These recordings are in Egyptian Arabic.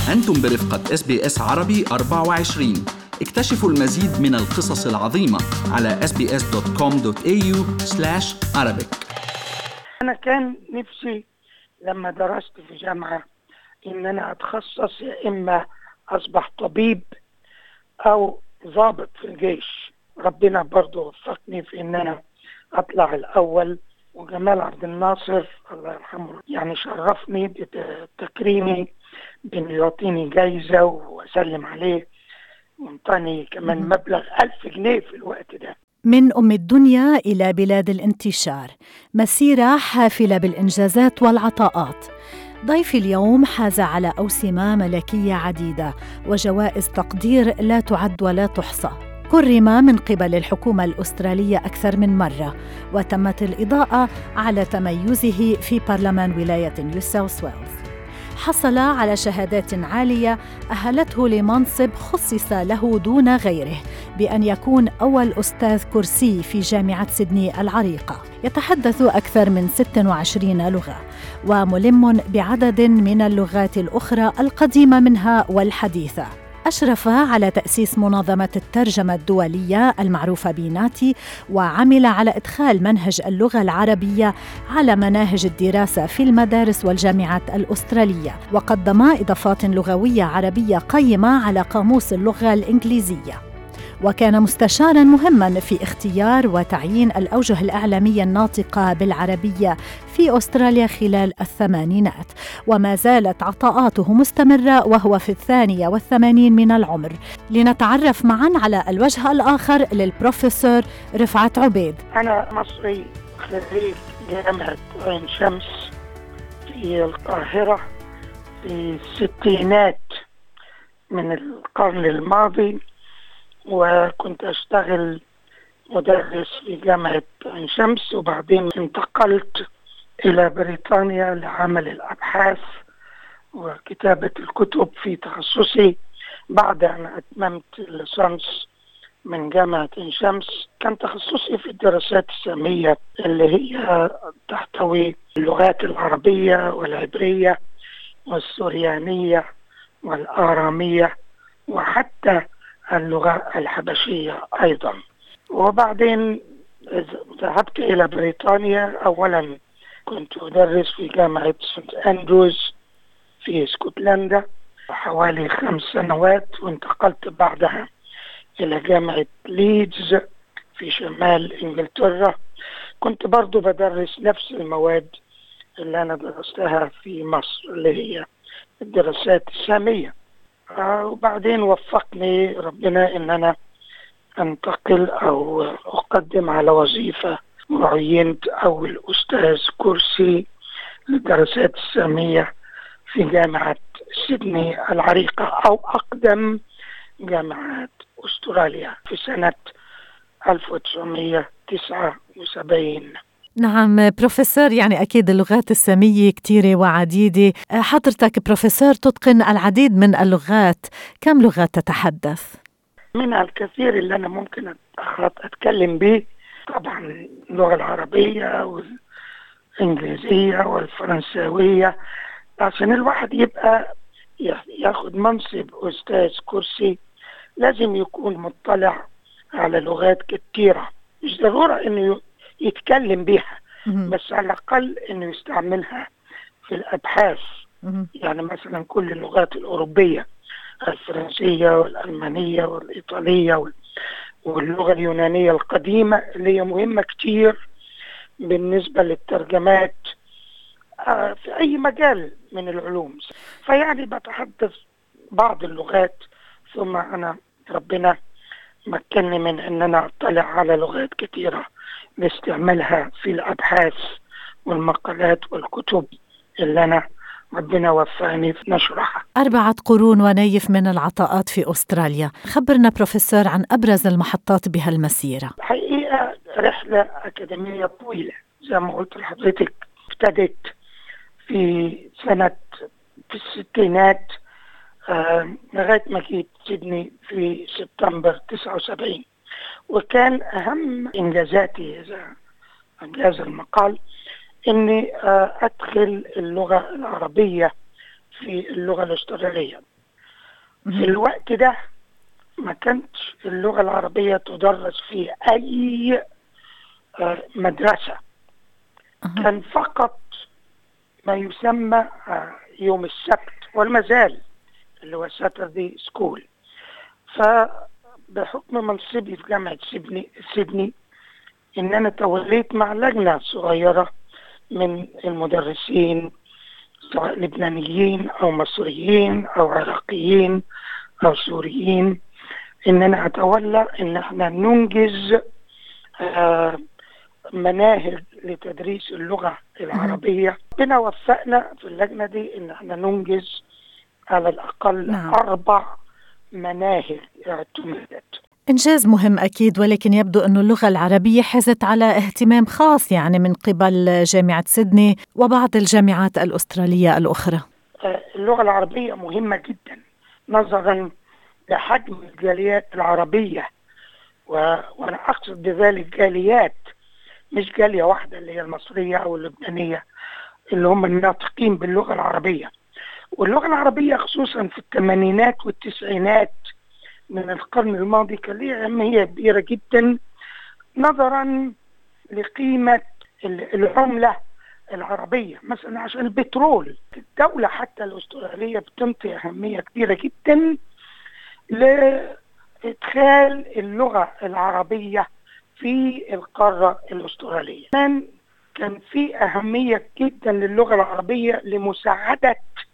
أنتم برفقة اس بي اس عربي 24 اكتشفوا المزيد من القصص العظيمة على sbs.com.au arabic أنا كان نفسي لما درست في جامعة إن أنا أتخصص يا إما أصبح طبيب أو ضابط في الجيش ربنا برضو وفقني في إن أنا أطلع الأول وجمال عبد الناصر الله يرحمه يعني شرفني بتكريمي بإنه يعطيني جايزة وأسلم عليه وانطاني كمان مبلغ ألف جنيه في الوقت ده من أم الدنيا إلى بلاد الانتشار مسيرة حافلة بالإنجازات والعطاءات ضيفي اليوم حاز على أوسمة ملكية عديدة وجوائز تقدير لا تعد ولا تحصى كرم من قبل الحكومة الأسترالية أكثر من مرة وتمت الإضاءة على تميزه في برلمان ولاية نيو ساوث ويلز حصل على شهادات عالية أهلته لمنصب خصص له دون غيره بأن يكون أول أستاذ كرسي في جامعة سيدني العريقة يتحدث أكثر من 26 لغة وملم بعدد من اللغات الأخرى القديمة منها والحديثة أشرف على تأسيس منظمة الترجمة الدولية المعروفة بناتي وعمل على إدخال منهج اللغة العربية على مناهج الدراسة في المدارس والجامعات الأسترالية وقدم إضافات لغوية عربية قيمة على قاموس اللغة الإنجليزية وكان مستشارا مهما في اختيار وتعيين الاوجه الاعلاميه الناطقه بالعربيه في استراليا خلال الثمانينات وما زالت عطاءاته مستمره وهو في الثانيه والثمانين من العمر لنتعرف معا على الوجه الاخر للبروفيسور رفعت عبيد أنا مصري خريج جامعة عين شمس في القاهرة في الستينات من القرن الماضي وكنت أشتغل مدرس في جامعة عين شمس وبعدين انتقلت إلى بريطانيا لعمل الأبحاث وكتابة الكتب في تخصصي بعد أن أتممت الليسانس من جامعة عين شمس كان تخصصي في الدراسات السامية اللي هي تحتوي اللغات العربية والعبرية والسوريانية والآرامية وحتى اللغة الحبشية أيضا وبعدين ذهبت إلى بريطانيا أولا كنت أدرس في جامعة سنت أندروز في اسكتلندا حوالي خمس سنوات وانتقلت بعدها إلى جامعة ليدز في شمال إنجلترا كنت برضو بدرس نفس المواد اللي أنا درستها في مصر اللي هي الدراسات السامية آه، وبعدين وفقني ربنا ان انا انتقل او اقدم على وظيفة وعينت اول استاذ كرسي للدراسات السامية في جامعة سيدني العريقة او اقدم جامعات استراليا في سنة 1979 نعم بروفيسور يعني أكيد اللغات السامية كثيرة وعديدة حضرتك بروفيسور تتقن العديد من اللغات كم لغة تتحدث؟ من الكثير اللي أنا ممكن أتكلم به طبعا اللغة العربية والإنجليزية والفرنساوية عشان الواحد يبقى ياخد منصب أستاذ كرسي لازم يكون مطلع على لغات كثيرة مش ضرورة إنه يتكلم بيها بس على الأقل إنه يستعملها في الأبحاث يعني مثلا كل اللغات الأوروبية الفرنسية والألمانية والإيطالية واللغة اليونانية القديمة اللي هي مهمة كتير بالنسبة للترجمات آه، في أي مجال من العلوم فيعني بتحدث بعض اللغات ثم أنا ربنا مكنني من أن أنا أطلع على لغات كثيرة لاستعمالها في الأبحاث والمقالات والكتب اللي أنا ربنا وفقني في نشرها أربعة قرون ونيف من العطاءات في أستراليا خبرنا بروفيسور عن أبرز المحطات بهالمسيرة الحقيقة رحلة أكاديمية طويلة زي ما قلت لحضرتك ابتدت في سنة في الستينات آه لغاية ما جيت سيدني في سبتمبر 79 وكان أهم إنجازاتي إذا إنجاز المقال إني آه، أدخل اللغة العربية في اللغة الأسترالية في الوقت ده ما كانتش اللغة العربية تدرس في أي آه، مدرسة أها. كان فقط ما يسمى آه، يوم السبت والما زال اللي هو ساتردي سكول فبحكم منصبي في جامعة سيدني سيدني إن أنا توليت مع لجنة صغيرة من المدرسين سواء لبنانيين أو مصريين أو عراقيين أو سوريين إن أنا أتولى إن إحنا ننجز آه، مناهج لتدريس اللغة العربية ربنا وفقنا في اللجنة دي إن إحنا ننجز على الأقل نعم. أربع مناهج اعتمدت إنجاز مهم أكيد ولكن يبدو أن اللغة العربية حازت على اهتمام خاص يعني من قبل جامعة سيدني وبعض الجامعات الأسترالية الأخرى آه، اللغة العربية مهمة جدا نظرا لحجم الجاليات العربية و... وأنا أقصد بذلك جاليات مش جالية واحدة اللي هي المصرية أو اللبنانية اللي هم الناطقين باللغة العربية واللغة العربية خصوصا في الثمانينات والتسعينات من القرن الماضي كان ليها أهمية كبيرة جدا نظرا لقيمة ال- العملة العربية مثلا عشان البترول الدولة حتى الأسترالية بتنطي أهمية كبيرة جدا لإدخال اللغة العربية في القارة الأسترالية كان كان في أهمية جدا للغة العربية لمساعدة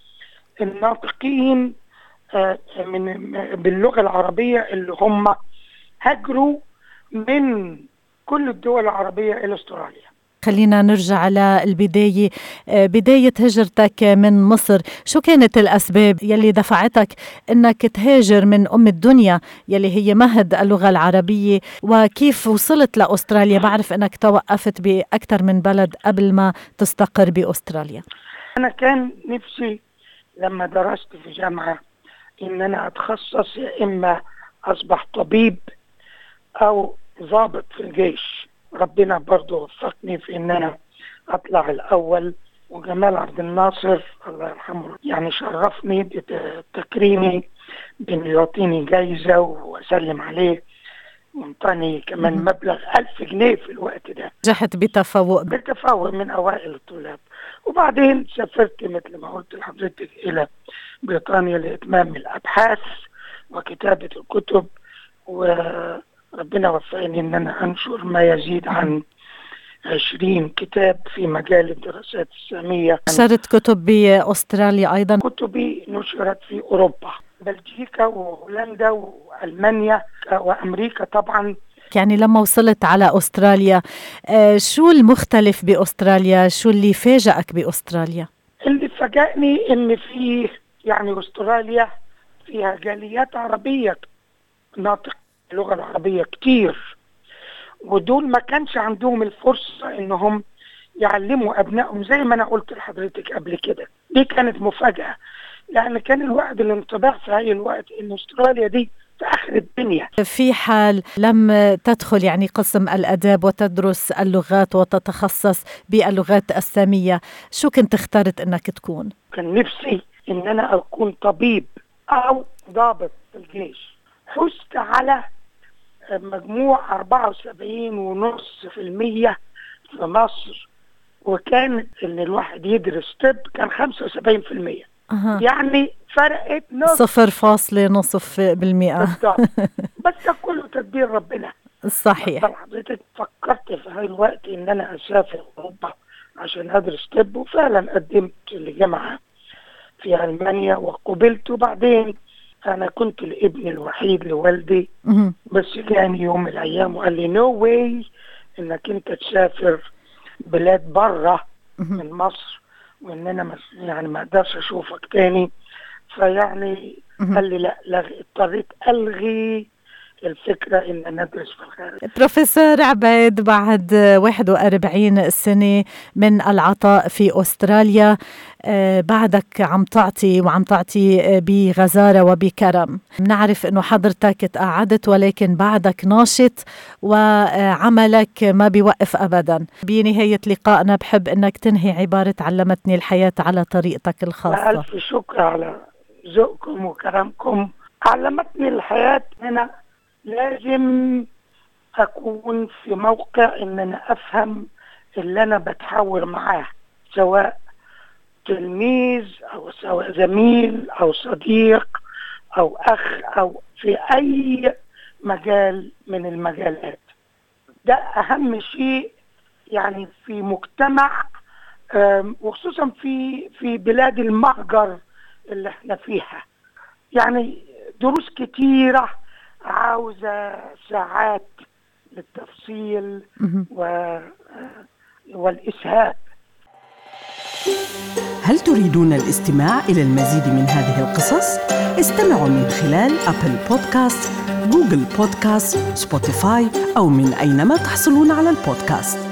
الناطقين آه، من باللغة العربية اللي هم هاجروا من كل الدول العربية إلى أستراليا خلينا نرجع على البداية آه، بداية هجرتك من مصر شو كانت الأسباب يلي دفعتك أنك تهاجر من أم الدنيا يلي هي مهد اللغة العربية وكيف وصلت لأستراليا بعرف أنك توقفت بأكثر من بلد قبل ما تستقر بأستراليا أنا كان نفسي لما درست في جامعة إن أنا أتخصص يا إما أصبح طبيب أو ضابط في الجيش ربنا برضو وفقني في إن أنا أطلع الأول وجمال عبد الناصر الله يرحمه يعني شرفني بتكريمي بإنه يعطيني جايزة وأسلم عليه وانطاني كمان مهم. مبلغ ألف جنيه في الوقت ده نجحت بتفوق بالتفاوض من اوائل الطلاب وبعدين سافرت مثل ما قلت لحضرتك الى بريطانيا لاتمام الابحاث وكتابه الكتب وربنا وفقني ان انا انشر ما يزيد عن عشرين كتاب في مجال الدراسات السامية نشرت كتب بأستراليا أيضا كتبي نشرت في أوروبا بلجيكا وهولندا وألمانيا وأمريكا طبعا يعني لما وصلت على أستراليا آه، شو المختلف بأستراليا شو اللي فاجأك بأستراليا اللي فاجأني ان في يعني استراليا فيها جاليات عربية ناطق اللغة العربية كتير ودول ما كانش عندهم الفرصة انهم يعلموا ابنائهم زي ما انا قلت لحضرتك قبل كده دي كانت مفاجأة لان كان الواحد الانطباع في هاي الوقت ان استراليا دي في اخر الدنيا في حال لم تدخل يعني قسم الاداب وتدرس اللغات وتتخصص باللغات الساميه شو كنت اخترت انك تكون كان نفسي ان انا اكون طبيب او ضابط في الجيش حزت على مجموع 74 ونص في المية في مصر وكان ان الواحد يدرس طب كان 75 في المية أها. يعني فرقت نص صفر فاصلة نصف بالمئة بالضبط بس ده كله تدبير ربنا صحيح طبعا حضرتك فكرت في هاي الوقت ان انا اسافر اوروبا عشان ادرس طب وفعلا قدمت لجامعه في المانيا وقبلت وبعدين انا كنت الابن الوحيد لوالدي مهم. بس كان يوم من الايام وقال لي نو واي انك انت تسافر بلاد بره مهم. من مصر وان انا مس- يعني ما اقدرش اشوفك تاني فيعني مهم. قال لي لا لغي اضطريت الغي الفكره ان ندرس في الخارج بروفيسور عبيد بعد 41 سنة من العطاء في أستراليا آه، بعدك عم تعطي وعم تعطي آه، بغزارة وبكرم نعرف أنه حضرتك تقاعدت ولكن بعدك ناشط وعملك ما بيوقف أبدا بنهاية لقائنا بحب أنك تنهي عبارة علمتني الحياة على طريقتك الخاصة ألف شكر على ذوقكم وكرمكم علمتني الحياة هنا لازم أكون في موقع إن أنا أفهم اللي أنا بتحاور معاه سواء تلميذ أو سواء زميل أو صديق أو أخ أو في أي مجال من المجالات ده أهم شيء يعني في مجتمع آم، وخصوصا في في بلاد المهجر اللي احنا فيها يعني دروس كتيرة عاوزة ساعات للتفصيل مهم. و والإسهاب هل تريدون الاستماع إلى المزيد من هذه القصص؟ استمعوا من خلال أبل بودكاست، جوجل بودكاست، سبوتيفاي أو من أينما تحصلون على البودكاست